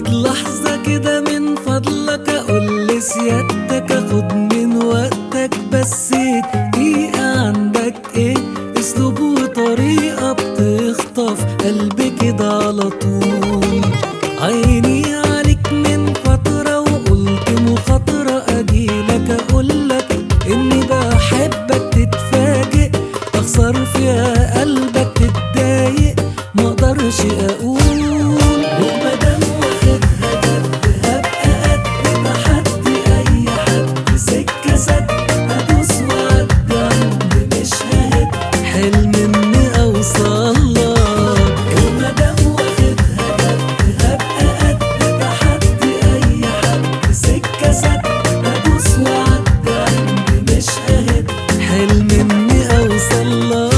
خد لحظة كده من فضلك أقول لسيادتك أخد من وقتك بس دقيقة عندك إيه أسلوب وطريقة بتخطف قلبي كده على طول عيني عليك من فترة وقلت مخاطرة أجيلك أقولك إني بحبك تتفاجئ أخسر فيها قلبك تتضايق مقدرش أقول ومادام واخدها جد هبقى قد تحدي أي حد سكة سد هدوس وأعدي عند مش ههد حلم إني أوصلك ومادام واخدها جد هبقى قد تحدي أي حد سكة سد هدوس وأعدي عند مش ههد حلم إني أوصلك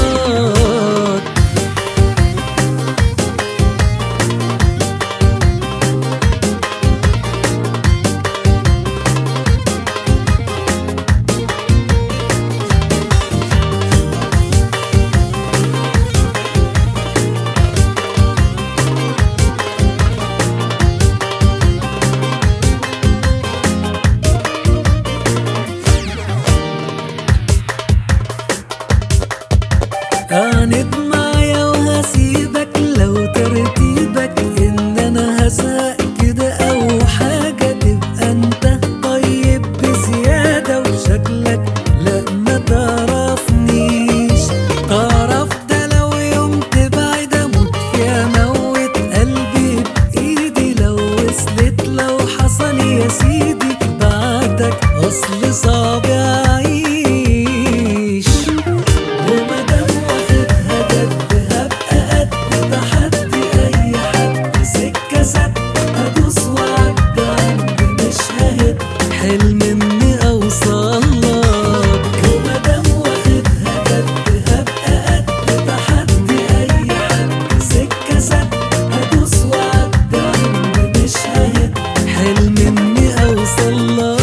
عاند معايا وهسيبك لو ترتيبك ان انا هزهق كده او حاجة تبقى انت طيب بزيادة وشكلك لا ما تعرفنيش تعرف ده لو يوم تبعد اموت فيها موت قلبي بايدي لو وصلت لو حصل يا سيدي بعدك اصل صعب اعيش ومادام واخدها جد هبقى قد تحدي اي حد سكه سد هدوس وأعدي عند مش ههد حلم اني اوصلك ومادام واخدها جد هبقى قد تحدي اي حد سكه سد هدوس وأعدي عند مش ههد حلم اني اوصلك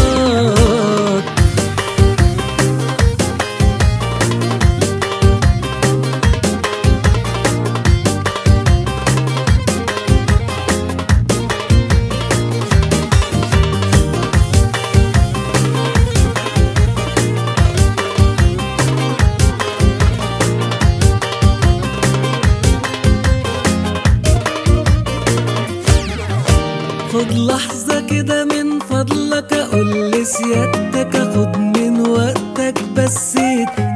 خد لحظة كده من فضلك أقول لسيادتك أخد من وقتك بس